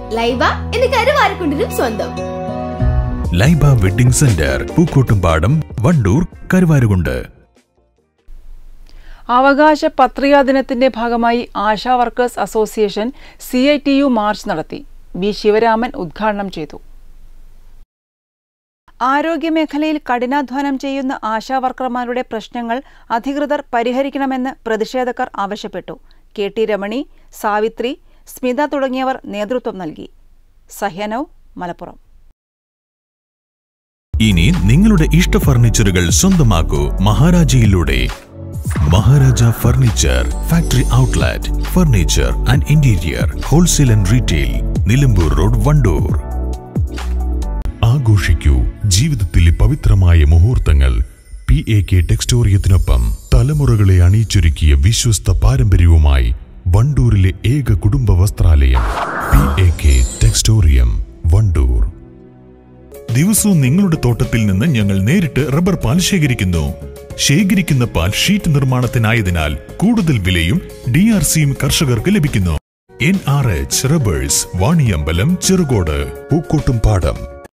ലൈബ എന്ന് കരുവാരക്കുണ്ടിനും സ്വന്തം ലൈബ വെഡിംഗ് സെന്റർ പൂക്കോട്ടുംപാടം വണ്ടൂർ കരുവാരുകുണ്ട് അവകാശ പത്രികാ ദിനത്തിന്റെ ഭാഗമായി ASHA workers association C I T U march നടത്തി ബി ശിവരാമൻ ഉദ്ഘാടനം ചെയ്തു ആരോഗ്യമേഖലയിൽ കഠിനാധ്വാനം ചെയ്യുന്ന ആശാ വർക്കർമാരുടെ പ്രശ്നങ്ങൾ അധികൃതർ പരിഹരിക്കണമെന്ന് പ്രതിഷേധക്കാർ ആവശ്യപ്പെട്ടു കെ ടി രമണി സാവിത്രി സ്മിത തുടങ്ങിയവർ നേതൃത്വം നൽകി സഹ്യനവ് മലപ്പുറം ഇനി നിങ്ങളുടെ ഇഷ്ട ഫർണിച്ചറുകൾ സ്വന്തമാക്കൂ മഹാരാജയിലൂടെ Maharaja furniture factory outlet furniture and interior wholesale and retail Nilambur road Wandoor ആഘോഷിക്കൂ ജീവിതത്തിലെ പവിത്രമായ മുഹൂർത്തങ്ങൾ പി എ കെ ടെക്സ്റ്റോറിയത്തിനൊപ്പം തലമുറകളെ അണിയിച്ചൊരുക്കിയ വിശ്വസ്ത പാരമ്പര്യവുമായി വണ്ടൂരിലെ ഏക കുടുംബ വസ്ത്രാലയം P A K Textorium Wandoor ദിവസവും നിങ്ങളുടെ തോട്ടത്തിൽ നിന്ന് ഞങ്ങൾ നേരിട്ട് റബ്ബർ പാൽ ശേഖരിക്കുന്നു ശേഖരിക്കുന്ന പാൽ ഷീറ്റ് നിർമ്മാണത്തിനായതിനാൽ കൂടുതൽ വിലയും ഡി ആർ സിയും കർഷകർക്ക് ലഭിക്കുന്നു N R H rubbers Vaniyambalam Cherukode പൂക്കോട്ടും പാടം